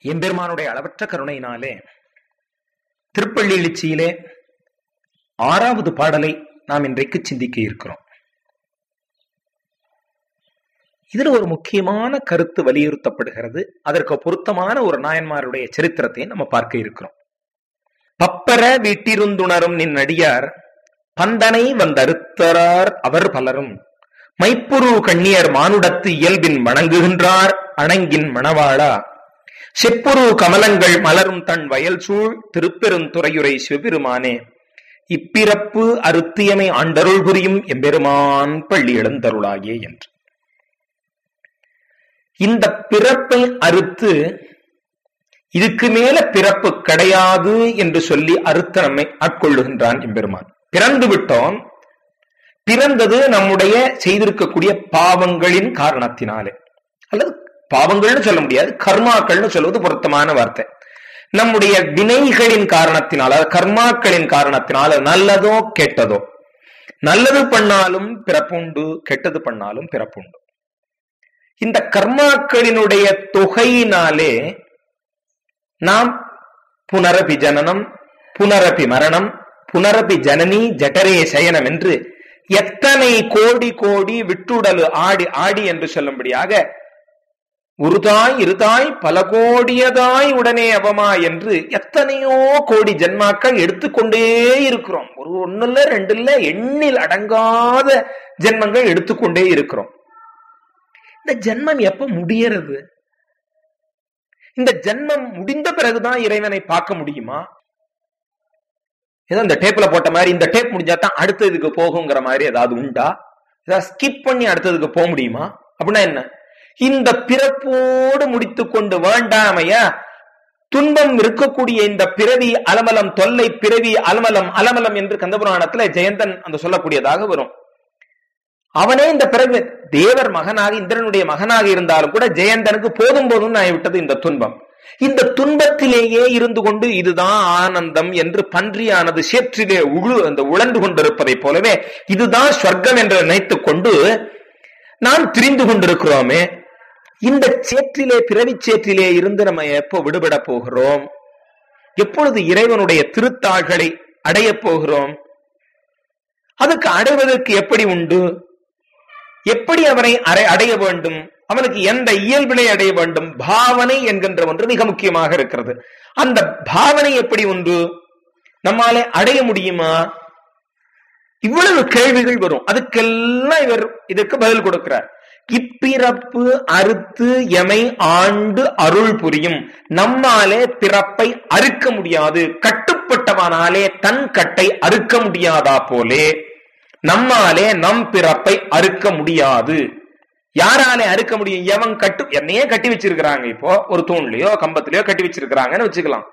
எம்பெருமானுடைய அளவற்ற கருணையினாலே திருப்பள்ளி எழுச்சியிலே ஆறாவது பாடலை நாம் இன்றைக்கு சிந்திக்க இருக்கிறோம் இதுல ஒரு முக்கியமான கருத்து வலியுறுத்தப்படுகிறது அதற்கு பொருத்தமான ஒரு நாயன்மாருடைய சரித்திரத்தை நம்ம பார்க்க இருக்கிறோம் பப்பர வீட்டிருந்துணரும் நின் அடியார் பந்தனை வந்தறுத்தரார் அவர் பலரும் மைப்புரு கண்ணியர் மானுடத்து இயல்பின் வணங்குகின்றார் அணங்கின் மணவாளா செப்புரு கமலங்கள் மலரும் தன் வயல் சூழ் திருப்பெருந்துறையுரை சிவபெருமானே இப்பிறப்பு அருத்தியமை ஆண்டருள் புரியும் எம்பெருமான் பள்ளி எழுந்தருளாயே என்று இந்த பிறப்பை அறுத்து இதுக்கு மேல பிறப்பு கிடையாது என்று சொல்லி அறுத்த நம்மை ஆட்கொள்ளுகின்றான் எம்பெருமான் பிறந்து விட்டோம் பிறந்தது நம்முடைய செய்திருக்கக்கூடிய பாவங்களின் காரணத்தினாலே அல்லது பாவங்கள்னு சொல்ல முடியாது கர்மாக்கள்னு சொல்வது பொருத்தமான வார்த்தை நம்முடைய வினைகளின் காரணத்தினால கர்மாக்களின் காரணத்தினால நல்லதோ கெட்டதோ நல்லது பண்ணாலும் பிறப்புண்டு கெட்டது பண்ணாலும் பிறப்புண்டு இந்த கர்மாக்களினுடைய தொகையினாலே நாம் புனரபி ஜனனம் புனரபி மரணம் புனரபி ஜனனி ஜட்டரே சயனம் என்று எத்தனை கோடி கோடி விட்டுடல் ஆடி ஆடி என்று சொல்லும்படியாக உருதாய் இருதாய் பல கோடியதாய் உடனே அவமா என்று எத்தனையோ கோடி ஜென்மாக்கள் எடுத்துக்கொண்டே இருக்கிறோம் ஒரு ஒண்ணு இல்ல ரெண்டு இல்ல எண்ணில் அடங்காத ஜென்மங்கள் எடுத்துக்கொண்டே இருக்கிறோம் இந்த ஜென்மம் எப்ப முடியறது இந்த ஜென்மம் முடிந்த பிறகுதான் இறைவனை பார்க்க முடியுமா ஏதோ இந்த டேப்ல போட்ட மாதிரி இந்த டேப் முடிஞ்சா தான் அடுத்ததுக்கு போகுங்கிற மாதிரி ஏதாவது உண்டா ஏதாவது ஸ்கிப் பண்ணி அடுத்ததுக்கு போக முடியுமா அப்படின்னா என்ன இந்த பிறப்போடு முடித்து கொண்டு வேண்டாமையா துன்பம் இருக்கக்கூடிய இந்த பிறவி அலமலம் தொல்லை பிறவி அலமலம் அலமலம் என்று கந்தபுராணத்துல ஜெயந்தன் அந்த சொல்லக்கூடியதாக வரும் அவனே இந்த பிறகு தேவர் மகனாக இந்திரனுடைய மகனாக இருந்தாலும் கூட ஜெயந்தனுக்கு போதும் போதும் நான் விட்டது இந்த துன்பம் இந்த துன்பத்திலேயே இருந்து கொண்டு இதுதான் ஆனந்தம் என்று பன்றியானது சேற்றிலே உழு அந்த உழந்து கொண்டிருப்பதை போலவே இதுதான் சொர்க்கம் என்று நினைத்துக் கொண்டு நாம் திரிந்து கொண்டிருக்கிறோமே இந்த சேற்றிலே பிறவி சேற்றிலே இருந்து நம்ம எப்போ விடுபட போகிறோம் எப்பொழுது இறைவனுடைய திருத்தாள்களை அடைய போகிறோம் அதுக்கு அடைவதற்கு எப்படி உண்டு எப்படி அவனை அடைய வேண்டும் அவனுக்கு எந்த இயல்பினை அடைய வேண்டும் பாவனை என்கின்ற ஒன்று மிக முக்கியமாக இருக்கிறது அந்த பாவனை எப்படி உண்டு நம்மாலே அடைய முடியுமா இவ்வளவு கேள்விகள் வரும் அதுக்கெல்லாம் இவர் இதற்கு பதில் கொடுக்கிறார் இப்பிறப்பு அறுத்து எமை ஆண்டு அருள் புரியும் நம்மாலே பிறப்பை அறுக்க முடியாது கட்டுப்பட்டவனாலே தன் கட்டை அறுக்க முடியாதா போலே நம்மாலே நம் பிறப்பை அறுக்க முடியாது யாராலே அறுக்க முடியும் எவன் கட்டு என்னையே கட்டி வச்சிருக்கிறாங்க இப்போ ஒரு தூண்லயோ கம்பத்திலயோ கட்டி வச்சிருக்கிறாங்கன்னு வச்சுக்கலாம்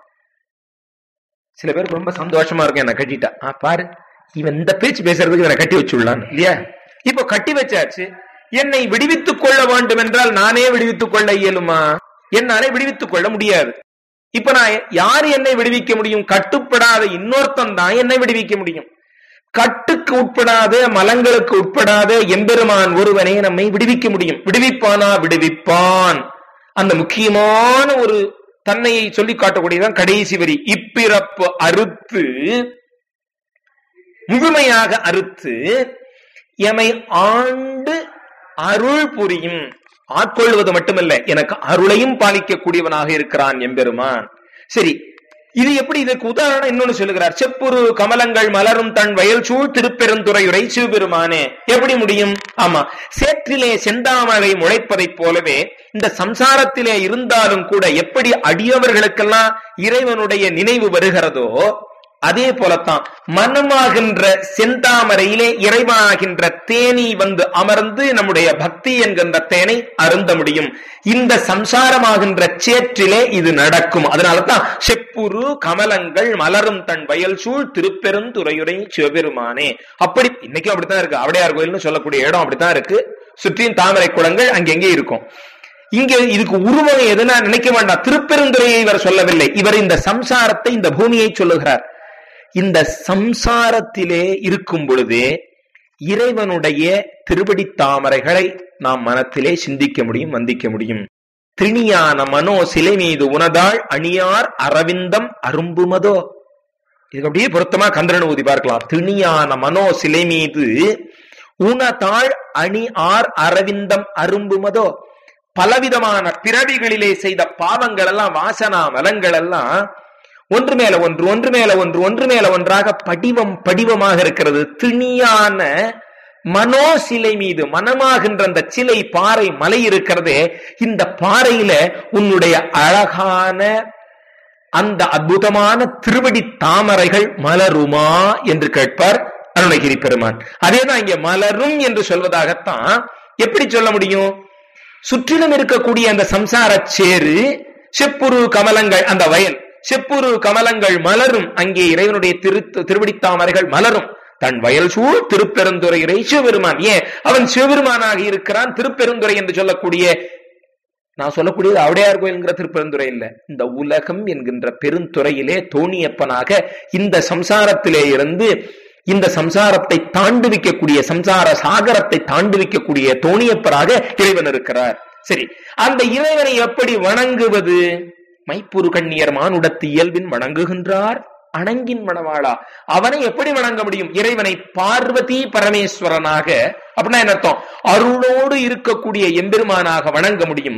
சில பேருக்கு ரொம்ப சந்தோஷமா இருக்கும் என்ன கட்டிட்டா ஆ பாரு இவன் இந்த பேச்சு பேசுறதுக்கு இவனை கட்டி வச்சுள்ளான் இல்லையா இப்போ கட்டி வச்சாச்சு என்னை விடுவித்துக் கொள்ள வேண்டும் என்றால் நானே விடுவித்துக் கொள்ள இயலுமா என்னாலே விடுவித்துக் கொள்ள முடியாது இப்ப நான் யார் என்னை விடுவிக்க முடியும் கட்டுப்படாத இன்னொருத்தன் தான் என்னை விடுவிக்க முடியும் கட்டுக்கு உட்படாத மலங்களுக்கு உட்படாத எம்பெருமான் ஒருவனே நம்மை விடுவிக்க முடியும் விடுவிப்பானா விடுவிப்பான் அந்த முக்கியமான ஒரு தன்னையை சொல்லி காட்டக்கூடியதான் கடைசி வரி இப்பிறப்பு அறுத்து முழுமையாக அறுத்து எமை ஆண்டு அருள் புரியும் ஆட்கொள்வது மட்டுமல்ல எனக்கு அருளையும் பாலிக்கக்கூடியவனாக இருக்கிறான் எம்பெருமான் சரி இது எப்படி இதுக்கு உதாரணம் இன்னொன்னு சொல்லுகிறார் செப்புரு கமலங்கள் மலரும் தன் வயல் சூழ் திருப்பெருந்துறையுரை சிவபெருமானே எப்படி முடியும் ஆமா சேற்றிலே செந்தாமரை முளைப்பதைப் போலவே இந்த சம்சாரத்திலே இருந்தாலும் கூட எப்படி அடியவர்களுக்கெல்லாம் இறைவனுடைய நினைவு வருகிறதோ அதே போலத்தான் மனமாகின்ற செந்தாமரையிலே இறைவனாகின்ற தேனி வந்து அமர்ந்து நம்முடைய பக்தி என்கின்ற தேனை அருந்த முடியும் இந்த சம்சாரமாகின்ற சேற்றிலே இது நடக்கும் அதனாலதான் செப்புரு கமலங்கள் மலரும் தன் வயல் சூழ் திருப்பெருந்துறையுரை சிவபெருமானே அப்படி இன்னைக்கும் அப்படித்தான் இருக்கு அவடையார் கோயில்னு சொல்லக்கூடிய இடம் அப்படித்தான் இருக்கு சுற்றியும் தாமரை குளங்கள் அங்கெங்கே இருக்கும் இங்க இதுக்கு உருவம் எதுனா நினைக்க வேண்டாம் திருப்பெருந்துறையை இவர் சொல்லவில்லை இவர் இந்த சம்சாரத்தை இந்த பூமியை சொல்லுகிறார் இந்த சம்சாரத்திலே இருக்கும் பொழுதே இறைவனுடைய திருவடி தாமரைகளை நாம் மனத்திலே சிந்திக்க முடியும் வந்திக்க முடியும் திணியான மனோ சிலை மீது உனதாள் அணியார் அரவிந்தம் அரும்புமதோ இதுக்கு அப்படியே பொருத்தமா கந்தரன் ஊதி பார்க்கலாம் திணியான மனோ சிலை மீது உனதாள் அணி ஆர் அரவிந்தம் அரும்புமதோ பலவிதமான பிறவிகளிலே செய்த பாவங்கள் எல்லாம் வாசனா மலங்கள் எல்லாம் ஒன்று மேல ஒன்று ஒன்று மேல ஒன்று ஒன்று மேல ஒன்றாக படிவம் படிவமாக இருக்கிறது திணியான மனோ சிலை மீது மனமாகின்ற அந்த சிலை பாறை மலை இருக்கிறதே இந்த பாறையில உன்னுடைய அழகான அந்த அற்புதமான திருவடி தாமரைகள் மலருமா என்று கேட்பார் அருணகிரி பெருமான் அதேதான் இங்க மலரும் என்று சொல்வதாகத்தான் எப்படி சொல்ல முடியும் சுற்றிலும் இருக்கக்கூடிய அந்த சம்சார சேரு செப்புரு கமலங்கள் அந்த வயல் செப்புரு கமலங்கள் மலரும் அங்கே இறைவனுடைய திரு திருவடி தாமரைகள் மலரும் தன் வயல் சூழ் திருப்பெருந்துறையிறை சிவபெருமான் ஏன் அவன் சிவபெருமானாக இருக்கிறான் திருப்பெருந்துறை என்று சொல்லக்கூடிய நான் சொல்லக்கூடியது அவடையார் கோயில்ங்கிற திருப்பெருந்துறை இல்ல இந்த உலகம் என்கின்ற பெருந்துறையிலே தோணியப்பனாக இந்த சம்சாரத்திலே இருந்து இந்த சம்சாரத்தை தாண்டுவிக்கக்கூடிய சம்சார சாகரத்தை தாண்டுவிக்கக்கூடிய தோணியப்பராக இறைவன் இருக்கிறார் சரி அந்த இறைவனை எப்படி வணங்குவது மைப்புரு கண்ணியர் மானுடத்து இயல்பின் வணங்குகின்றார் அணங்கின் மணவாளா அவனை எப்படி வணங்க முடியும் இறைவனை பார்வதி பரமேஸ்வரனாக அப்படின்னா என்ன அர்த்தம் அருளோடு இருக்கக்கூடிய எம்பெருமானாக வணங்க முடியும்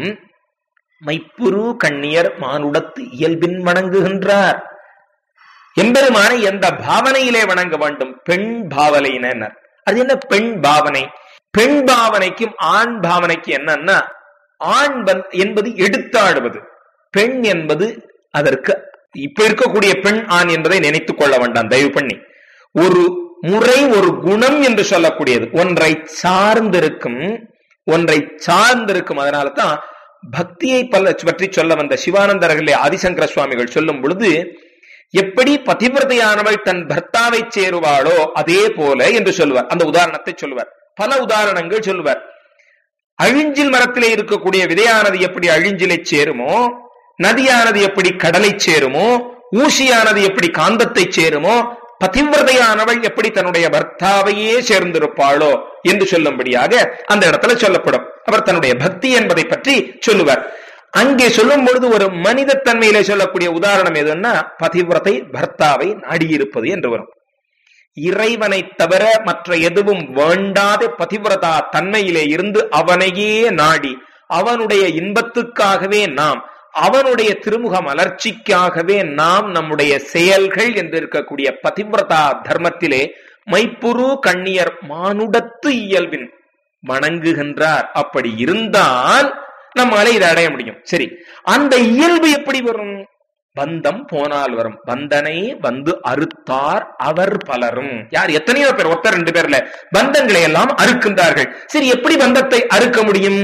மைப்புரு கண்ணியர் மானுடத்து இயல்பின் வணங்குகின்றார் எம்பெருமானை எந்த பாவனையிலே வணங்க வேண்டும் பெண் பாவனையினர் அது என்ன பெண் பாவனை பெண் பாவனைக்கும் ஆண் பாவனைக்கு என்னன்னா ஆண் என்பது எடுத்தாடுவது பெண் என்பது அதற்கு இப்ப இருக்கக்கூடிய பெண் ஆண் என்பதை நினைத்துக் கொள்ள வேண்டாம் தயவு பண்ணி ஒரு முறை ஒரு குணம் என்று சொல்லக்கூடியது ஒன்றை சார்ந்திருக்கும் ஒன்றை சார்ந்திருக்கும் அதனால தான் பக்தியை பல பற்றி சொல்ல வந்த சிவானந்தர்களே ஆதிசங்கர சுவாமிகள் சொல்லும் பொழுது எப்படி பதிவிரதையானவள் தன் பர்த்தாவை சேருவாளோ அதே போல என்று சொல்லுவார் அந்த உதாரணத்தை சொல்லுவார் பல உதாரணங்கள் சொல்லுவார் அழிஞ்சில் மரத்திலே இருக்கக்கூடிய விதையானது எப்படி அழிஞ்சிலை சேருமோ நதியானது எப்படி கடலை சேருமோ ஊசியானது எப்படி காந்தத்தை சேருமோ பதிவிரதையானவள் எப்படி தன்னுடைய பர்த்தாவையே சேர்ந்திருப்பாளோ என்று சொல்லும்படியாக அந்த இடத்துல சொல்லப்படும் அவர் தன்னுடைய பக்தி என்பதை பற்றி சொல்லுவார் அங்கே சொல்லும் பொழுது ஒரு மனித தன்மையிலே சொல்லக்கூடிய உதாரணம் எதுன்னா பதிவிரதை பர்த்தாவை நாடியிருப்பது என்று வரும் இறைவனை தவிர மற்ற எதுவும் வேண்டாத பதிவிரதா தன்மையிலே இருந்து அவனையே நாடி அவனுடைய இன்பத்துக்காகவே நாம் அவனுடைய திருமுக மலர்ச்சிக்காகவே நாம் நம்முடைய செயல்கள் என்று இருக்கக்கூடிய பதிவிரதா தர்மத்திலே மைப்புரு கண்ணியர் மானுடத்து இயல்பின் வணங்குகின்றார் அப்படி இருந்தால் நம்மால இதை அடைய முடியும் சரி அந்த இயல்பு எப்படி வரும் பந்தம் போனால் வரும் பந்தனை வந்து அறுத்தார் அவர் பலரும் யார் எத்தனையோ பேர் ஒருத்தர் ரெண்டு பேர்ல பந்தங்களை எல்லாம் அறுக்கின்றார்கள் சரி எப்படி பந்தத்தை அறுக்க முடியும்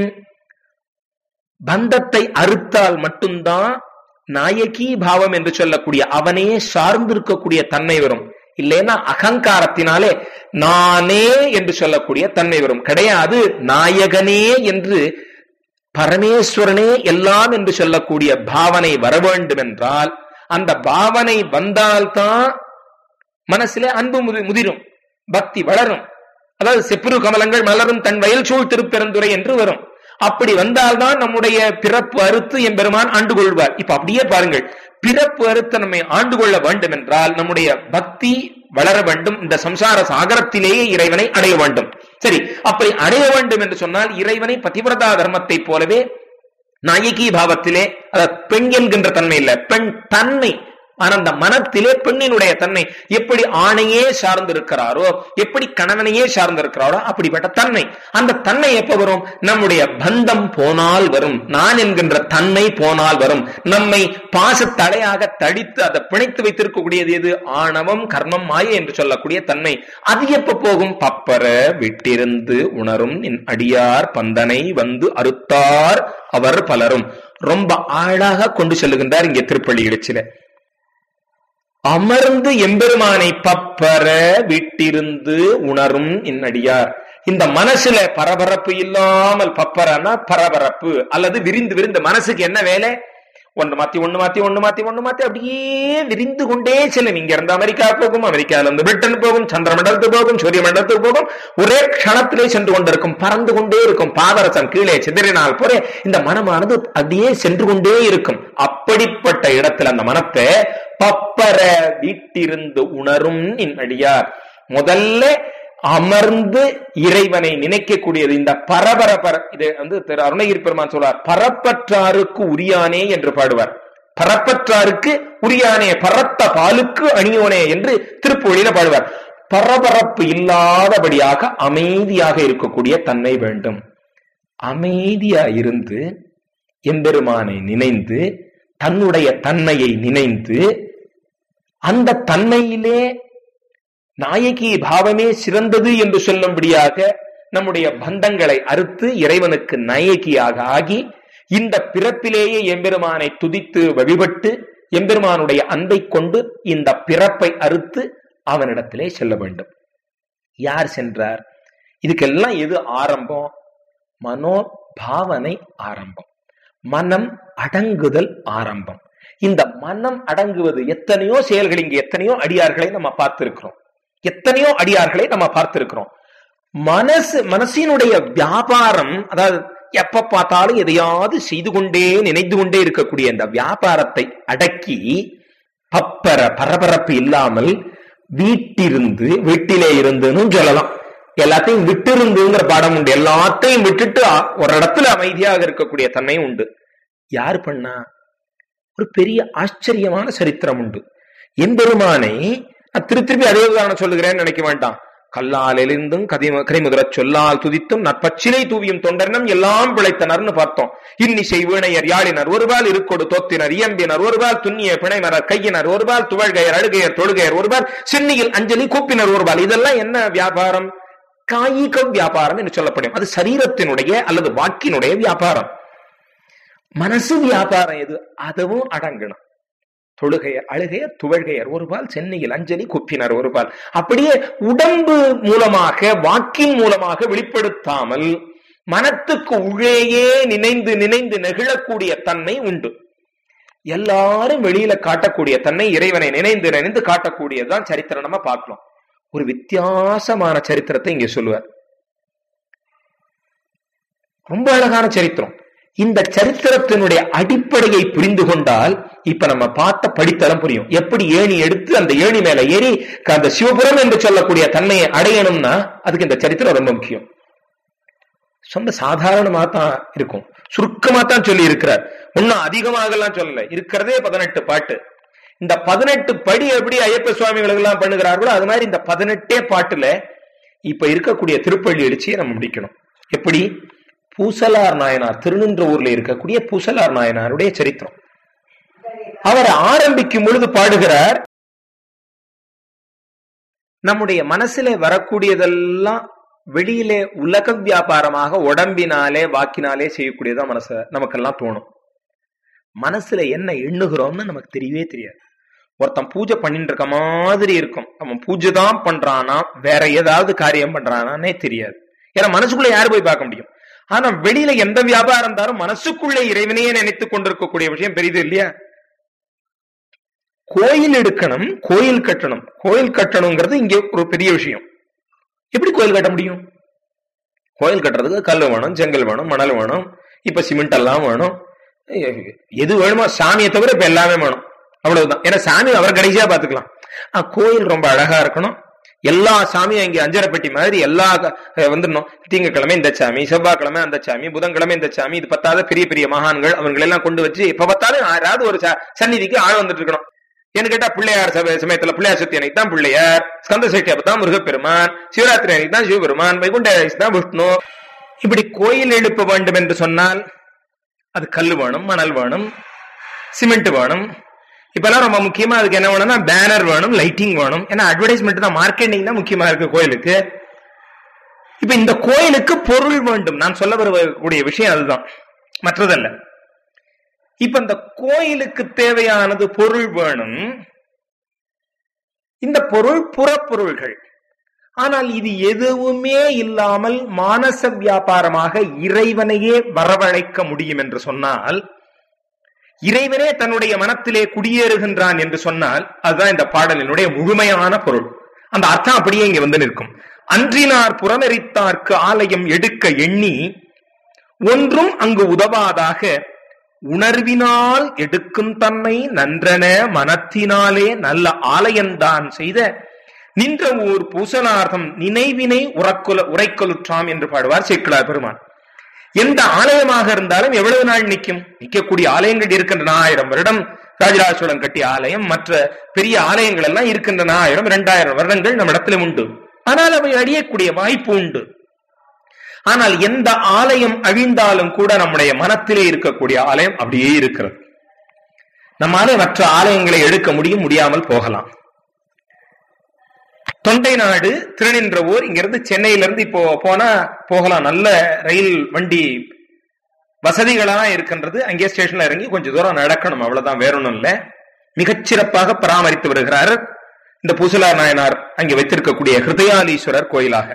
பந்தத்தை அறுத்தால் மட்டும்தான் நாயகி பாவம் என்று சொல்லக்கூடிய அவனே சார்ந்திருக்கக்கூடிய தன்மை வரும் இல்லைன்னா அகங்காரத்தினாலே நானே என்று சொல்லக்கூடிய தன்மை வரும் கிடையாது நாயகனே என்று பரமேஸ்வரனே எல்லாம் என்று சொல்லக்கூடிய பாவனை வர வேண்டும் என்றால் அந்த பாவனை வந்தால்தான் மனசிலே அன்பு முதிரும் பக்தி வளரும் அதாவது செப்புரு கமலங்கள் மலரும் தன் வயல் சூழ் திருப்பெருந்துரை என்று வரும் அப்படி வந்தால்தான் நம்முடைய பிறப்பு அறுத்து எம்பெருமான் ஆண்டு கொள்வார் இப்ப அப்படியே பாருங்கள் பிறப்பு அறுத்து நம்மை ஆண்டு கொள்ள வேண்டும் என்றால் நம்முடைய பக்தி வளர வேண்டும் இந்த சம்சார சாகரத்திலேயே இறைவனை அடைய வேண்டும் சரி அப்படி அடைய வேண்டும் என்று சொன்னால் இறைவனை பதிவிரதா தர்மத்தை போலவே நாயகி பாவத்திலே அதாவது பெண் என்கின்ற தன்மை இல்ல பெண் தன்மை ஆனா அந்த மனத்திலே பெண்ணினுடைய தன்மை எப்படி ஆணையே சார்ந்திருக்கிறாரோ எப்படி கணவனையே சார்ந்திருக்கிறாரோ அப்படிப்பட்ட தன்மை அந்த தன்மை எப்ப வரும் நம்முடைய பந்தம் போனால் வரும் நான் என்கின்ற தன்மை போனால் வரும் நம்மை பாசத்தடையாக தடித்து அதை பிணைத்து வைத்திருக்கக்கூடியது எது ஆணவம் கர்மம் மாய என்று சொல்லக்கூடிய தன்மை அது எப்ப போகும் பப்பர விட்டிருந்து உணரும் என் அடியார் பந்தனை வந்து அறுத்தார் அவர் பலரும் ரொம்ப ஆழாக கொண்டு செல்லுகின்றார் இங்கே திருப்பள்ளி இடிச்சில அமர்ந்து எம்பெருமானை பப்பர விட்டிருந்து உணரும் இன்னடியார் இந்த மனசுல பரபரப்பு இல்லாமல் பப்பரனா பரபரப்பு அல்லது விரிந்து விரிந்து மனசுக்கு என்ன வேலை ஒன்று மாத்தி ஒண்ணு மாத்தி ஒண்ணு மாத்தி ஒண்ணு மாத்தி அப்படியே விரிந்து கொண்டே செல்லும் இங்க இருந்து அமெரிக்கா போகும் அமெரிக்கால இருந்து பிரிட்டன் போகும் சந்திர மண்டலத்துக்கு போகும் சூரிய மண்டலத்துக்கு போகும் ஒரே க்ஷணத்திலே சென்று கொண்டிருக்கும் பறந்து கொண்டே இருக்கும் பாதரசம் கீழே சிதறினால் போல இந்த மனமானது அப்படியே சென்று கொண்டே இருக்கும் அப்படிப்பட்ட இடத்துல அந்த மனத்தை பப்பர வீட்டிருந்து உணரும் நின் அடியார் முதல்ல அமர்ந்து இறைவனை நினைக்கக்கூடியது இந்த பரபரப்பர இது வந்து திரு அருணகிரி பெருமான் சொல்வார் பரப்பற்றாருக்கு உரியானே என்று பாடுவார் பரப்பற்றாருக்கு உரியானே பரத்த பாலுக்கு அணியோனே என்று திருப்பொழியில பாடுவார் பரபரப்பு இல்லாதபடியாக அமைதியாக இருக்கக்கூடிய தன்மை வேண்டும் அமைதியா இருந்து எம்பெருமானை நினைந்து தன்னுடைய தன்மையை நினைந்து அந்த தன்மையிலே நாயகி பாவமே சிறந்தது என்று சொல்லும்படியாக நம்முடைய பந்தங்களை அறுத்து இறைவனுக்கு நாயகியாக ஆகி இந்த பிறப்பிலேயே எம்பெருமானை துதித்து வழிபட்டு எம்பெருமானுடைய அன்பை கொண்டு இந்த பிறப்பை அறுத்து அவனிடத்திலே செல்ல வேண்டும் யார் சென்றார் இதுக்கெல்லாம் எது ஆரம்பம் மனோ பாவனை ஆரம்பம் மனம் அடங்குதல் ஆரம்பம் இந்த மனம் அடங்குவது எத்தனையோ செயல்கள் இங்க எத்தனையோ அடியார்களை நம்ம பார்த்திருக்கிறோம் எத்தனையோ அடியார்களை நம்ம பார்த்திருக்கிறோம் மனசு மனசினுடைய வியாபாரம் அதாவது எப்ப பார்த்தாலும் எதையாவது செய்து கொண்டே நினைந்து கொண்டே இருக்கக்கூடிய இந்த வியாபாரத்தை அடக்கி பப்பர பரபரப்பு இல்லாமல் வீட்டிருந்து வீட்டிலே இருந்துன்னு சொல்லலாம் எல்லாத்தையும் விட்டிருந்துங்கிற பாடம் உண்டு எல்லாத்தையும் விட்டுட்டு ஒரு இடத்துல அமைதியாக இருக்கக்கூடிய தன்மை உண்டு யார் பண்ணா ஒரு பெரிய ஆச்சரியமான சரித்திரம் உண்டு எம்பெருமானை திரு திருப்பி அதே உதாரணம் சொல்லுகிறேன்னு நினைக்க வேண்டாம் கல்லால் எழுந்தும் கதை கரைமுதல சொல்லால் துதித்தும் நற்பச்சிலை தூவியும் தொண்டர்னம் எல்லாம் பிழைத்தனர்னு பார்த்தோம் இன்னிசை வீணையர் யாழினர் ஒருபால் இருக்கொடு தோத்தினர் இயம்பினர் ஒருபால் துண்ணிய பிணைமரர் கையினர் ஒருபால் துவழ்கையர் அழுகையர் தொழுகையர் ஒருபால் சின்னியில் அஞ்சலி கூப்பினர் ஒருபால் இதெல்லாம் என்ன வியாபாரம் காயிக வியாபாரம் என்று சொல்லப்படும் அது சரீரத்தினுடைய அல்லது வாக்கினுடைய வியாபாரம் மனசு வியாபாரம் எது அதுவும் அடங்கணும் தொழுகையர் அழுகையர் துவழ்கையர் ஒருபால் சென்னையில் அஞ்சலி குப்பினர் ஒருபால் அப்படியே உடம்பு மூலமாக வாக்கின் மூலமாக வெளிப்படுத்தாமல் மனத்துக்கு உள்ளேயே நினைந்து நினைந்து நெகிழக்கூடிய தன்மை உண்டு எல்லாரும் வெளியில காட்டக்கூடிய தன்மை இறைவனை நினைந்து நினைந்து காட்டக்கூடியதுதான் சரித்திரம் நம்ம பார்க்கலாம் ஒரு வித்தியாசமான சரித்திரத்தை இங்க சொல்லுவார் ரொம்ப அழகான சரித்திரம் இந்த சரித்திரத்தினுடைய அடிப்படையை புரிந்து கொண்டால் இப்ப நம்ம பார்த்த படித்தரம் புரியும் எப்படி ஏணி எடுத்து அந்த ஏணி மேல ஏறி அந்த சிவபுரம் என்று சொல்லக்கூடிய தன்மையை அடையணும்னா அதுக்கு இந்த சரித்திரம் ரொம்ப முக்கியம் ரொம்ப சாதாரணமா தான் இருக்கும் சுருக்கமா தான் சொல்லி இருக்கிறார் இன்னும் அதிகமாக எல்லாம் சொல்லல இருக்கிறதே பதினெட்டு பாட்டு இந்த பதினெட்டு படி எப்படி ஐயப்ப சுவாமிகளுக்கு எல்லாம் பண்ணுகிறார்களோ அது மாதிரி இந்த பதினெட்டே பாட்டுல இப்ப இருக்கக்கூடிய திருப்பள்ளி எழுச்சியை நம்ம முடிக்கணும் எப்படி பூசலார் நாயனார் திருநின்ற ஊர்ல இருக்கக்கூடிய பூசலார் நாயனாருடைய சரித்திரம் அவர் ஆரம்பிக்கும் பொழுது பாடுகிறார் நம்முடைய மனசுல வரக்கூடியதெல்லாம் வெளியிலே உலக வியாபாரமாக உடம்பினாலே வாக்கினாலே செய்யக்கூடியதான் மனசு நமக்கெல்லாம் தோணும் மனசுல என்ன எண்ணுகிறோம்னு நமக்கு தெரியவே தெரியாது ஒருத்தன் பூஜை பண்ணிட்டு இருக்க மாதிரி இருக்கும் அவன் பூஜை தான் பண்றானா வேற ஏதாவது காரியம் பண்றானானே தெரியாது ஏன்னா மனசுக்குள்ள யாரு போய் பார்க்க முடியும் ஆனா வெளியில எந்த வியாபாரம் இருந்தாலும் மனசுக்குள்ளே இறைவனையே நினைத்துக் கொண்டிருக்கக்கூடிய விஷயம் பெரியது இல்லையா கோயில் எடுக்கணும் கோயில் கட்டணும் கோயில் கட்டணுங்கிறது இங்க ஒரு பெரிய விஷயம் எப்படி கோயில் கட்ட முடியும் கோயில் கட்டுறதுக்கு கல் வேணும் செங்கல் வேணும் மணல் வேணும் இப்ப சிமெண்ட் எல்லாம் வேணும் எது வேணுமோ சாமியை தவிர இப்ப எல்லாமே வேணும் அவ்வளவுதான் ஏன்னா சாமி அவர் கடைசியா பாத்துக்கலாம் கோயில் ரொம்ப அழகா இருக்கணும் எல்லா சாமியும் இங்க அஞ்சரைப்பட்டி மாதிரி எல்லா வந்துடணும் திங்கக்கிழமை இந்த சாமி செவ்வாய்க்கிழமை அந்த சாமி புதன்கிழமை இந்த சாமி இது பத்தாத பெரிய பெரிய மகான்கள் அவங்களை எல்லாம் கொண்டு வச்சு இப்ப பார்த்தாலும் யாராவது ஒரு சந்நிதிக்கு ஆள் வந்துட்டு இருக்கணும் ஏன்னு கேட்டா பிள்ளையார் சமயத்துல பிள்ளையார் சக்தி அன்னைக்கு தான் பிள்ளையார் ஸ்கந்த சக்தி அப்ப தான் முருகப்பெருமான் சிவராத்திரி அன்னைக்கு தான் சிவபெருமான் வைகுண்ட தான் விஷ்ணு இப்படி கோயில் எழுப்ப வேண்டும் என்று சொன்னால் அது கல் வேணும் மணல் வேணும் சிமெண்ட் வேணும் இப்பெல்லாம் ரொம்ப முக்கியமா அதுக்கு என்ன வேணும்னா பேனர் வேணும் லைட்டிங் வேணும் ஏன்னா அட்வர்டைஸ்மெண்ட் தான் மார்க்கெட்டிங் தான் முக்கியமா இருக்கு கோயிலுக்கு இப்ப இந்த கோயிலுக்கு பொருள் வேண்டும் நான் சொல்ல வரக்கூடிய விஷயம் அதுதான் மற்றதல்ல இப்ப இந்த கோயிலுக்கு தேவையானது பொருள் வேணும் இந்த பொருள் புறப்பொருள்கள் ஆனால் இது எதுவுமே இல்லாமல் மானச வியாபாரமாக இறைவனையே வரவழைக்க முடியும் என்று சொன்னால் இறைவனே தன்னுடைய மனத்திலே குடியேறுகின்றான் என்று சொன்னால் அதுதான் இந்த பாடலினுடைய முழுமையான பொருள் அந்த அர்த்தம் அப்படியே இங்க வந்து நிற்கும் அன்றினார் புறமெரித்தார்க்கு ஆலயம் எடுக்க எண்ணி ஒன்றும் அங்கு உதவாதாக உணர்வினால் எடுக்கும் தன்னை நன்றன மனத்தினாலே நல்ல ஆலயந்தான் செய்த நின்ற ஊர் பூசலார்த்தம் நினைவினை உறக்குல உரைக்கொலுற்றாம் என்று பாடுவார் சேக்கிழார் பெருமான் எந்த ஆலயமாக இருந்தாலும் எவ்வளவு நாள் நிற்கும் நிற்கக்கூடிய ஆலயங்கள் இருக்கின்றன ஆயிரம் வருடம் ராஜராஜ சோழன் கட்டிய ஆலயம் மற்ற பெரிய ஆலயங்கள் எல்லாம் இருக்கின்றன ஆயிரம் இரண்டாயிரம் வருடங்கள் நம்ம இடத்துல உண்டு ஆனால் அவை அழியக்கூடிய வாய்ப்பு உண்டு ஆனால் எந்த ஆலயம் அழிந்தாலும் கூட நம்முடைய மனத்திலே இருக்கக்கூடிய ஆலயம் அப்படியே இருக்கிறது நம்மாலே மற்ற ஆலயங்களை எடுக்க முடியும் முடியாமல் போகலாம் தொண்டை நாடு திருநின்ற ஊர் இங்கிருந்து சென்னையில இருந்து இப்போ போனா போகலாம் நல்ல ரயில் வண்டி வசதிகளா இருக்கின்றது அங்கே ஸ்டேஷன்ல இறங்கி கொஞ்சம் தூரம் நடக்கணும் அவ்வளவுதான் வேற ஒண்ணும் இல்ல மிகச்சிறப்பாக பராமரித்து வருகிறார் இந்த பூசலார் நாயனார் அங்கே வைத்திருக்கக்கூடிய ஹிருதயாலீஸ்வரர் கோயிலாக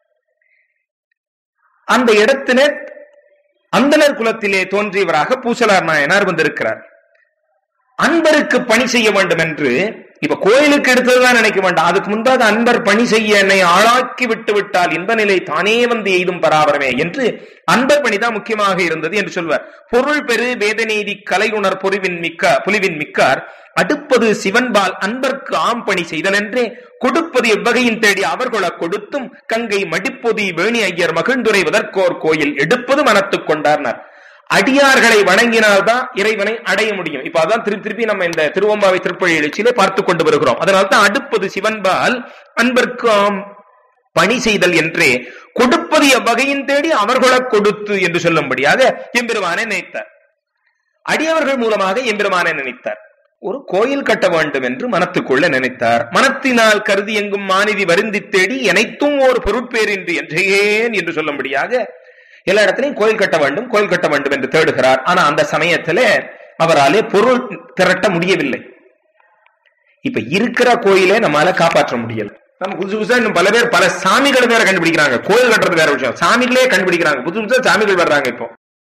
அந்த இடத்திலே அந்தனர் குலத்திலே தோன்றியவராக பூசலார் நாயனார் வந்திருக்கிறார் அன்பருக்கு பணி செய்ய வேண்டும் என்று இப்ப கோயிலுக்கு எடுத்ததுதான் நினைக்க வேண்டாம் அதுக்கு முன்பாக அன்பர் பணி செய்ய என்னை ஆளாக்கி விட்டு விட்டால் இன்ப நிலை தானே வந்து எய்தும் பராபரமே என்று அன்பர் பணிதான் முக்கியமாக இருந்தது என்று சொல்வார் பொருள் பெரு வேதநீதி கலையுணர் பொறிவின் மிக்க புலிவின் மிக்கார் அடுப்பது சிவன்பால் அன்பர்க்கு ஆம் பணி செய்தனென்றே கொடுப்பது எவ்வகையின் தேடி அவர்கள கொடுத்தும் கங்கை மடிப்பொதி வேணி ஐயர் மகிழ்ந்துரை வதற்கோர் கோயில் எடுப்பது மனத்துக் கொண்டார்னார் அடியார்களை வணங்கினால்தான் இறைவனை அடைய முடியும் இப்ப அதான் திருப்பி திருப்பி நம்ம இந்த திருவம்பாவை திருப்பழி எழுச்சியிலே பார்த்து கொண்டு வருகிறோம் அதனால்தான் அடுப்பது சிவன்பால் அன்பர்க்கு ஆம் பணி செய்தல் என்றே கொடுப்பது எவ்வகையின் தேடி அவர்கள கொடுத்து என்று சொல்லும்படியாக எம்பெருமானை நினைத்தார் அடியவர்கள் மூலமாக எம்பெருமானை நினைத்தார் ஒரு கோயில் கட்ட வேண்டும் என்று மனத்துக்குள்ள நினைத்தார் மனத்தினால் கருதி எங்கும் மாநிதி வருந்தி தேடி எனைத்தும் ஒரு பொருட்பேரின்றி என்றேன் என்று சொல்லும்படியாக எல்லா இடத்திலையும் கோயில் கட்ட வேண்டும் கோயில் கட்ட வேண்டும் என்று தேடுகிறார் ஆனா அந்த சமயத்துல அவராலே பொருள் திரட்ட முடியவில்லை இப்ப இருக்கிற கோயிலே நம்மளால காப்பாற்ற முடியல நம்ம புதுசு புதுசா இன்னும் பல பேர் பல சாமிகள் வேற கண்டுபிடிக்கிறாங்க கோயில் கட்டுறது வேற விஷயம் சாமிகளே கண்டுபிடிக்கிறாங்க புதுசு புதுசா சாமிகள் வர்றாங்க இப்போ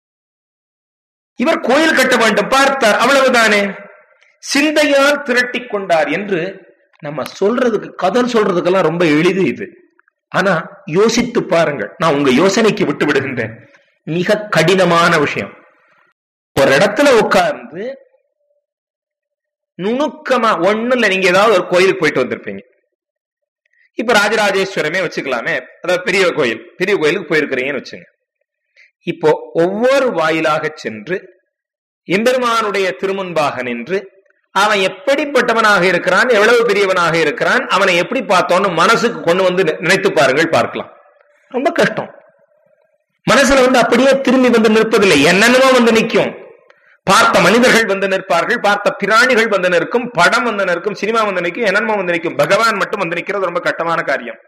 இவர் கோயில் கட்ட வேண்டும் பார்த்தார் அவ்வளவுதானே சிந்தையால் திரட்டி கொண்டார் என்று நம்ம சொல்றதுக்கு கதல் சொல்றதுக்கெல்லாம் ரொம்ப எளிது இது ஆனா யோசித்து பாருங்கள் நான் உங்க யோசனைக்கு விட்டு விடுகின்றேன் மிக கடினமான விஷயம் ஒரு இடத்துல உட்கார்ந்து நுணுக்கமா ஒண்ணு இல்ல நீங்க ஏதாவது ஒரு கோயிலுக்கு போயிட்டு வந்திருப்பீங்க இப்ப ராஜராஜேஸ்வரமே வச்சுக்கலாமே அதாவது பெரிய கோயில் பெரிய கோயிலுக்கு போயிருக்கிறீங்கன்னு வச்சுங்க இப்போ ஒவ்வொரு வாயிலாக சென்று எம்பெருமானுடைய திருமுன்பாக நின்று அவன் எப்படிப்பட்டவனாக இருக்கிறான் எவ்வளவு பெரியவனாக இருக்கிறான் அவனை எப்படி பார்த்தோன்னு மனசுக்கு கொண்டு வந்து நினைத்து பாருங்கள் பார்க்கலாம் ரொம்ப கஷ்டம் மனசுல வந்து அப்படியே திரும்பி வந்து நிற்பதில்லை என்னென்னமோ வந்து நிற்கும் பார்த்த மனிதர்கள் வந்து நிற்பார்கள் பார்த்த பிராணிகள் வந்து நிற்கும் படம் வந்து நிற்கும் சினிமா வந்து நிற்கும் என்னென்னமோ வந்து நிற்கும் பகவான் மட்டும் வந்து நிற்கிறது ரொம்ப கட்டமான காரியம்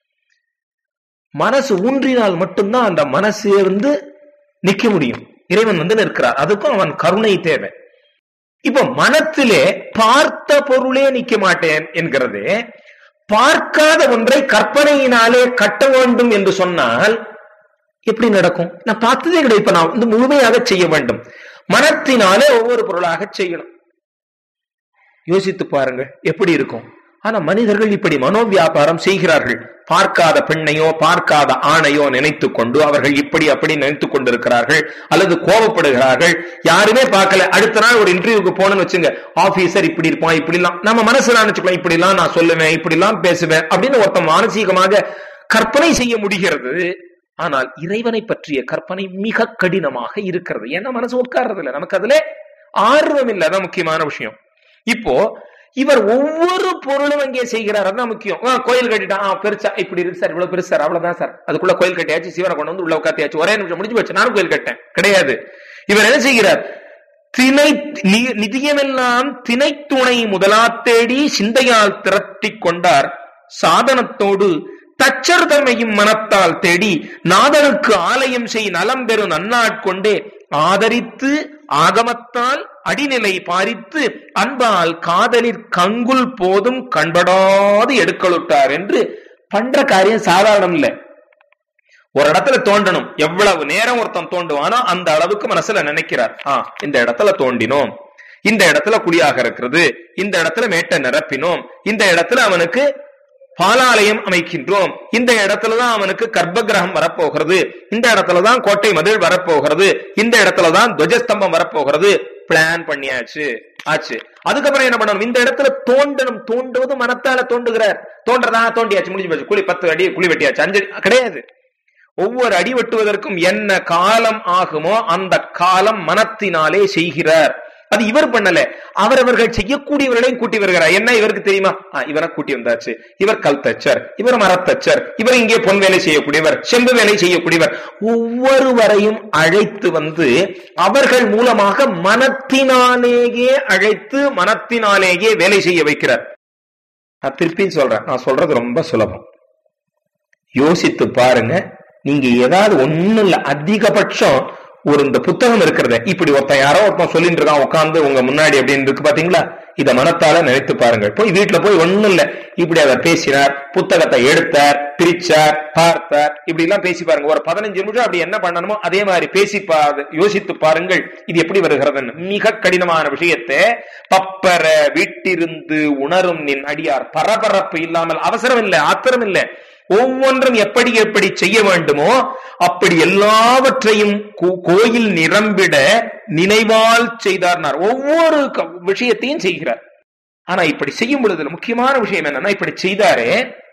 மனசு ஊன்றினால் மட்டும்தான் அந்த மனசு வந்து நிக்க முடியும் இறைவன் வந்து நிற்கிறார் அதுக்கும் அவன் கருணை தேவை இப்போ மனத்திலே பார்த்த பொருளே நிக்க மாட்டேன் என்கிறதே பார்க்காத ஒன்றை கற்பனையினாலே கட்ட வேண்டும் என்று சொன்னால் எப்படி நடக்கும் நான் பார்த்ததே கிடையாது இப்ப நான் வந்து முழுமையாக செய்ய வேண்டும் மனத்தினாலே ஒவ்வொரு பொருளாக செய்யணும் யோசித்து பாருங்கள் எப்படி இருக்கும் ஆனா மனிதர்கள் இப்படி மனோவியாபாரம் செய்கிறார்கள் பார்க்காத பெண்ணையோ பார்க்காத ஆணையோ நினைத்து கொண்டு அவர்கள் இப்படி அப்படி நினைத்துக் கொண்டிருக்கிறார்கள் அல்லது கோபப்படுகிறார்கள் யாருமே பார்க்கல அடுத்த நாள் ஒரு இன்டர்வியூக்கு போனோம்னு வச்சுங்க ஆபீசர் இப்படி இருப்பான் இப்படி எல்லாம் நம்ம மனசுல நினைச்சுக்கலாம் இப்படி எல்லாம் நான் சொல்லுவேன் இப்படி எல்லாம் பேசுவேன் அப்படின்னு ஒருத்தன் மானசீகமாக கற்பனை செய்ய முடிகிறது ஆனால் இறைவனை பற்றிய கற்பனை மிக கடினமாக இருக்கிறது ஏன்னா மனசு உட்கார்றது இல்லை நமக்கு அதுல ஆர்வம் இல்லை அதான் முக்கியமான விஷயம் இப்போ இவர் ஒவ்வொரு பொருளும் அங்கே செய்கிறார் அதான் முக்கியம் கோயில் கட்டிட்டான் பெருசா இப்படி இருக்கு சார் இவ்வளவு பெருசு சார் அவ்வளவுதான் சார் அதுக்குள்ள கோயில் கட்டியாச்சு சிவனை கொண்டு வந்து உள்ள உட்காத்தியாச்சு ஒரே நிமிஷம் முடிஞ்சு போச்சு நானும் கோயில் கட்டேன் கிடையாது இவர் என்ன செய்கிறார் திணை நிதியமெல்லாம் திணைத்துணை முதலா தேடி சிந்தையால் திரட்டி கொண்டார் சாதனத்தோடு தச்சர் தம்மையும் மனத்தால் தேடி நாதனுக்கு ஆலயம் செய் நலம் பெறும் நன்னாட்கொண்டே ஆதரித்து ஆகமத்தால் அடிநிலை பாரித்து அன்பால் காதலிற் கங்குல் போதும் கண்படாது எடுக்கலுட்டார் என்று பண்ற காரியம் சாதாரணம் இல்ல ஒரு இடத்துல தோண்டணும் எவ்வளவு நேரம் ஒருத்தன் தோண்டுவானோ அந்த அளவுக்கு மனசுல நினைக்கிறார் ஆ இந்த இடத்துல தோண்டினோம் இந்த இடத்துல குழியாக இருக்கிறது இந்த இடத்துல மேட்டை நிரப்பினோம் இந்த இடத்துல அவனுக்கு பாலாலயம் அமைக்கின்றோம் இந்த இடத்துலதான் அவனுக்கு கர்ப்ப கிரகம் வரப்போகிறது இந்த இடத்துலதான் கோட்டை மதில் வரப்போகிறது இந்த இடத்துலதான் துவஜஸ்தம்பம் வரப்போகிறது பிளான் பண்ணியாச்சு ஆச்சு அதுக்கப்புறம் என்ன பண்ணணும் இந்த இடத்துல தோண்டணும் தோண்டுவது மனத்தால தோண்டுகிறார் தோன்றதா தோண்டியாச்சு முடிஞ்சு போச்சு குழி பத்து அடி குழி வெட்டியாச்சு அஞ்சு கிடையாது ஒவ்வொரு அடி வெட்டுவதற்கும் என்ன காலம் ஆகுமோ அந்த காலம் மனத்தினாலே செய்கிறார் அது இவர் பண்ணல அவரவர்கள் செய்யக்கூடியவர்களையும் கூட்டி வருகிறார் என்ன இவருக்கு தெரியுமா இவரை கூட்டி வந்தாச்சு இவர் கல் தச்சர் இவர் மரத்தச்சர் இவர் இங்கே பொன் வேலை செய்யக்கூடியவர் செம்பு வேலை செய்யக்கூடியவர் ஒவ்வொருவரையும் அழைத்து வந்து அவர்கள் மூலமாக மனத்தினாலேயே அழைத்து மனத்தினாலேயே வேலை செய்ய வைக்கிறார் நான் திருப்பி சொல்றேன் நான் சொல்றது ரொம்ப சுலபம் யோசித்து பாருங்க நீங்க ஏதாவது ஒண்ணு இல்ல அதிகபட்சம் ஒரு இந்த புத்தகம் இருக்கிறத இப்படி ஒருத்தன் யாரோ ஒருத்தன் சொல்லிட்டு இருக்கான் உட்காந்து உங்க முன்னாடி அப்படின்னு இருக்கு பாத்தீங்களா இத மனத்தால நினைத்து பாருங்கள் போய் வீட்டுல போய் ஒண்ணும் இல்ல இப்படி அதை பேசினார் புத்தகத்தை எடுத்தார் பிரிச்சார் பார்த்தார் இப்படி எல்லாம் பேசி பாருங்க ஒரு பதினஞ்சு நிமிஷம் அப்படி என்ன பண்ணணுமோ அதே மாதிரி பேசி யோசித்து பாருங்கள் இது எப்படி வருகிறதுன்னு மிக கடினமான விஷயத்தை பப்பர வீட்டிருந்து உணரும் நின் அடியார் பரபரப்பு இல்லாமல் அவசரம் இல்லை ஆத்திரம் இல்லை ஒவ்வொன்றும் எப்படி எப்படி செய்ய வேண்டுமோ அப்படி எல்லாவற்றையும் கோயில் நிரம்பிட நினைவால் செய்தார்னார் ஒவ்வொரு விஷயத்தையும் செய்கிறார் ஆனா இப்படி செய்யும் பொழுது முக்கியமான விஷயம் என்னன்னா இப்படி செய்தாரே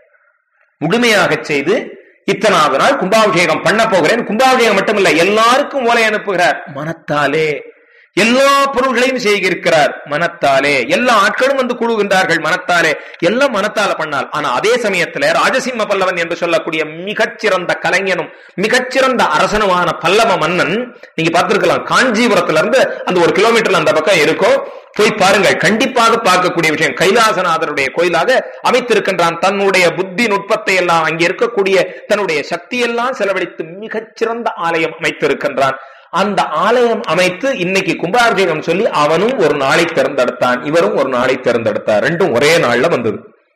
முழுமையாக செய்து இத்தனாவது நாள் கும்பாபிஷேகம் பண்ண போகிறேன் கும்பாபிஷேகம் மட்டுமில்ல எல்லாருக்கும் ஓலை அனுப்புகிறார் மனத்தாலே எல்லா பொருள்களையும் செய்கிறார் மனத்தாலே எல்லா ஆட்களும் வந்து குழுகின்றார்கள் மனத்தாலே எல்லாம் மனத்தால பண்ணால் ஆனா அதே சமயத்துல ராஜசிம்ம பல்லவன் என்று சொல்லக்கூடிய மிகச்சிறந்த கலைஞனும் மிகச்சிறந்த அரசனுமான பல்லவ மன்னன் நீங்க பார்த்திருக்கலாம் காஞ்சிபுரத்துல இருந்து அந்த ஒரு கிலோமீட்டர்ல அந்த பக்கம் இருக்கும் போய் பாருங்கள் கண்டிப்பாக பார்க்கக்கூடிய விஷயம் கைலாசநாதருடைய கோயிலாக அமைத்திருக்கின்றான் தன்னுடைய புத்தி நுட்பத்தை எல்லாம் அங்கே இருக்கக்கூடிய தன்னுடைய சக்தியெல்லாம் செலவழித்து மிகச்சிறந்த ஆலயம் அமைத்திருக்கின்றான் அந்த ஆலயம் அமைத்து இன்னைக்கு கும்பாபிஷேகம் சொல்லி அவனும் ஒரு நாளை தேர்ந்தெடுத்தான் இவரும் ஒரு நாளை தேர்ந்தெடுத்தார் ரெண்டும் ஒரே நாள்ல வந்தது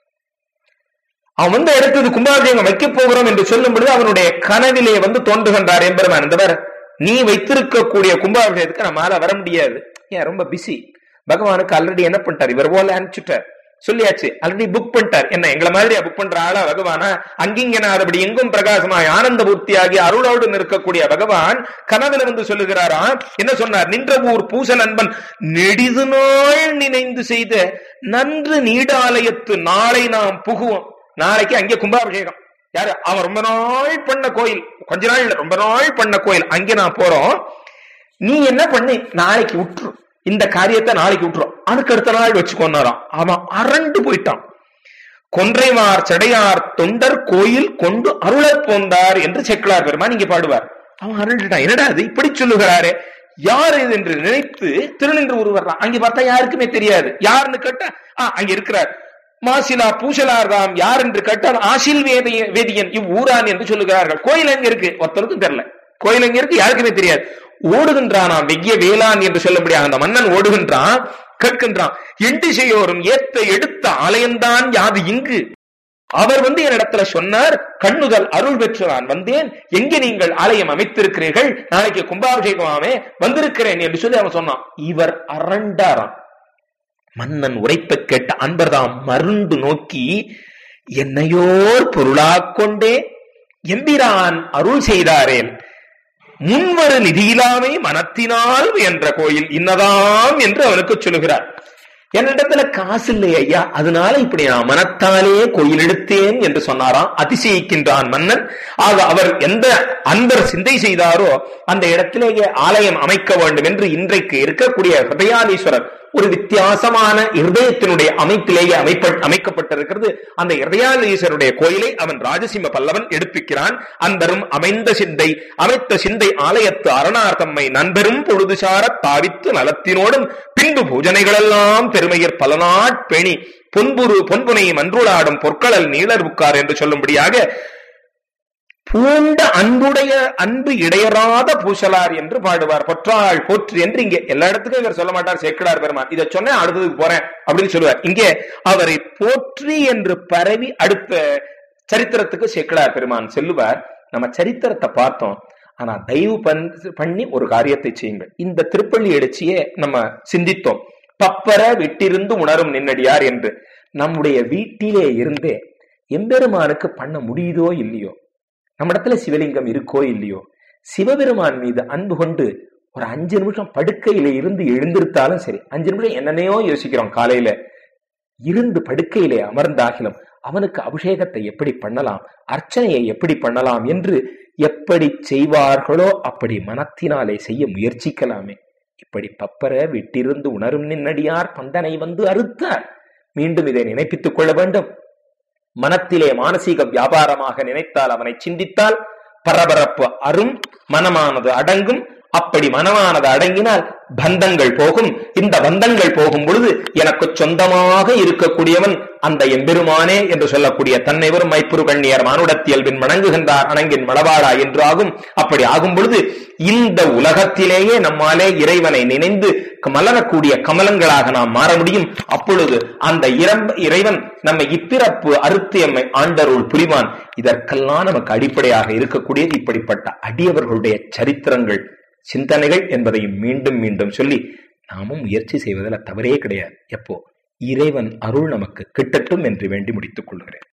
அவன் வந்து எடுத்தது கும்பாபிஷேகம் வைக்க போகிறோம் என்று சொல்லும் பொழுது அவனுடைய கனவிலே வந்து தோன்றுகின்றார் என்பருமான் இந்தவர் நீ வைத்திருக்கக்கூடிய கும்பாபிஷேகத்துக்கு நம்மளால வர முடியாது ஏன் ரொம்ப பிஸி பகவானுக்கு ஆல்ரெடி என்ன பண்ணிட்டார் இவர் போல அனுப்பிச்சுட்டார் சொல்லியாச்சு ஆல்ரெடி புக் பண்ணிட்டார் என்ன எங்களை மாதிரியா புக் பண்ற ஆளா பகவானா அங்கிங்கனாதபடி எங்கும் பிரகாசமாய் ஆனந்த பூர்த்தியாகி அருளோடு நிற்கக்கூடிய பகவான் கனவுல வந்து சொல்லுகிறாராம் என்ன சொன்னார் நின்ற ஊர் பூசல் அன்பன் நெடிது நாள் நினைந்து செய்த நன்று நீடாலயத்து நாளை நாம் புகுவோம் நாளைக்கு அங்கே கும்பாபிஷேகம் யாரு அவன் ரொம்ப நாள் பண்ண கோயில் கொஞ்ச நாள் இல்ல ரொம்ப நாள் பண்ண கோயில் அங்கே நான் போறோம் நீ என்ன பண்ணி நாளைக்கு விட்டுரு இந்த காரியத்தை நாளைக்கு விட்டுரும் அதுக்கு அடுத்த நாள் வச்சுக்கொண்டாராம் அவன் அரண்டு போயிட்டான் கொன்றைவார் சடையார் தொண்டர் கோயில் கொண்டு அருளப் போந்தார் என்று செக்கலார் பெருமான் இங்க பாடுவார் அவன் அரண்டுட்டான் என்னடா அது இப்படி சொல்லுகிறாரே யார் இது என்று நினைத்து திருநின்று ஒருவர் அங்க பார்த்தா யாருக்குமே தெரியாது யாருன்னு கேட்டா ஆ அங்க இருக்கிறார் மாசிலா பூசலார் தாம் யார் என்று கேட்டால் ஆசில் வேதிய வேதியன் இவ்வூரான் என்று சொல்லுகிறார்கள் கோயில் எங்க இருக்கு ஒருத்தருக்கும் தெரியல கோயில் எங்க இருக்கு யாருக்குமே தெரியாது ஓடுகின்றானாம் வெய்ய வேளான் என்று சொல்லக்கூடிய அந்த மன்னன் ஓடுகின்றான் கேட்கின்றான் எண்டிசையோரும் ஏத்த எடுத்த ஆலயம்தான் யாது இங்கு அவர் வந்து என்னிடத்துல சொன்னார் கண்ணுதல் அருள் பெற்று நான் வந்தேன் எங்கே நீங்கள் ஆலயம் அமைத்திருக்கிறீர்கள் நாளைக்கு கும்பாபிஷேகமாமே வந்திருக்கிறேன் என்று சொல்லி அவன் சொன்னான் இவர் அரண்டாராம் மன்னன் உரைப்ப கேட்ட அன்பர்தாம் மருண்டு நோக்கி என்னையோர் பொருளாக் கொண்டே எம்பிரான் அருள் செய்தாரேன் முன்வரு நிதியிலாமை மனத்தினால் என்ற கோயில் இன்னதாம் என்று அவனுக்கு சொல்லுகிறார் என்னிடத்துல காசு இல்லை ஐயா அதனால இப்படி நான் மனத்தாலே கோயில் எடுத்தேன் என்று சொன்னாராம் அதிசயிக்கின்றான் மன்னன் ஆக அவர் எந்த அன்பர் சிந்தை செய்தாரோ அந்த இடத்திலேயே ஆலயம் அமைக்க வேண்டும் என்று இன்றைக்கு இருக்கக்கூடிய ஹிருதயாலீஸ்வரர் ஒரு வித்தியாசமான இருதயத்தினுடைய அமைப்பிலேயே அமைப்ப அமைக்கப்பட்டிருக்கிறது அந்த இருதயாலீஸ்வருடைய கோயிலை அவன் ராஜசிம்ம பல்லவன் எடுப்பிக்கிறான் அன்பரும் அமைந்த சிந்தை அமைத்த சிந்தை ஆலயத்து அரணார்த்தம்மை நண்பரும் பொழுதுசார தாவித்து நலத்தினோடும் பின்பு பூஜனைகளெல்லாம் பெருமையர் பல நாட்பெணி பொன்புரு பொன்புனை மன்றுளாடும் பொற்களல் நீளர் உட்கார் என்று சொல்லும்படியாக பூண்ட அன்புடைய அன்பு இடையறாத பூசலார் என்று பாடுவார் பொற்றாள் போற்று என்று இங்கே எல்லா இடத்துக்கும் இவர் சொல்ல மாட்டார் சேக்கடார் பெருமான் இதை சொன்ன அடுத்ததுக்கு போறேன் அப்படின்னு சொல்லுவார் இங்கே அவரை போற்றி என்று பரவி அடுத்த சரித்திரத்துக்கு சேக்கடார் பெருமான் செல்லுவார் நம்ம சரித்திரத்தை பார்த்தோம் ஆனா தயவு பண்ணி ஒரு காரியத்தை செய்யுங்கள் இந்த திருப்பள்ளி எழுச்சியே நம்ம சிந்தித்தோம் பப்பர விட்டிருந்து உணரும் நின்னடியார் என்று நம்முடைய வீட்டிலே இருந்தே எம்பெருமானுக்கு பண்ண முடியுதோ இல்லையோ நம்ம இடத்துல சிவலிங்கம் இருக்கோ இல்லையோ சிவபெருமான் மீது அன்பு கொண்டு ஒரு அஞ்சு நிமிஷம் படுக்கையில இருந்து எழுந்திருத்தாலும் சரி அஞ்சு நிமிஷம் என்னென்னையோ யோசிக்கிறோம் காலையில இருந்து படுக்கையிலே அமர்ந்தாகிலும் அவனுக்கு அபிஷேகத்தை எப்படி பண்ணலாம் அர்ச்சனையை எப்படி பண்ணலாம் என்று எப்படி செய்வார்களோ அப்படி மனத்தினாலே செய்ய முயற்சிக்கலாமே இப்படி பப்பர விட்டிருந்து உணரும் நின்னடியார் பந்தனை வந்து அறுத்தார் மீண்டும் இதை நினைப்பித்துக் கொள்ள வேண்டும் மனத்திலே மானசீக வியாபாரமாக நினைத்தால் அவனை சிந்தித்தால் பரபரப்பு அரும் மனமானது அடங்கும் அப்படி மனமானது அடங்கினால் பந்தங்கள் போகும் இந்த பந்தங்கள் போகும் பொழுது எனக்கு சொந்தமாக இருக்கக்கூடியவன் அந்த எம்பெருமானே என்று சொல்லக்கூடிய தன்னை வரும் மைப்புரு கண்ணியர் மானுடத்தியல்பின் வணங்குகின்றார் அணங்கின் மலபாடா என்று ஆகும் அப்படி ஆகும் பொழுது இந்த உலகத்திலேயே நம்மாலே இறைவனை நினைந்து மலரக்கூடிய கமலங்களாக நாம் மாற முடியும் அப்பொழுது அந்த இறைவன் நம்மை இப்பிறப்பு அறுத்து எம்மை ஆண்டருள் புரிவான் இதற்கெல்லாம் நமக்கு அடிப்படையாக இருக்கக்கூடிய இப்படிப்பட்ட அடியவர்களுடைய சரித்திரங்கள் சிந்தனைகள் என்பதையும் மீண்டும் மீண்டும் சொல்லி நாமும் முயற்சி செய்வதில் தவறே கிடையாது எப்போ இறைவன் அருள் நமக்கு கிட்டட்டும் என்று வேண்டி முடித்துக் கொள்கிறேன்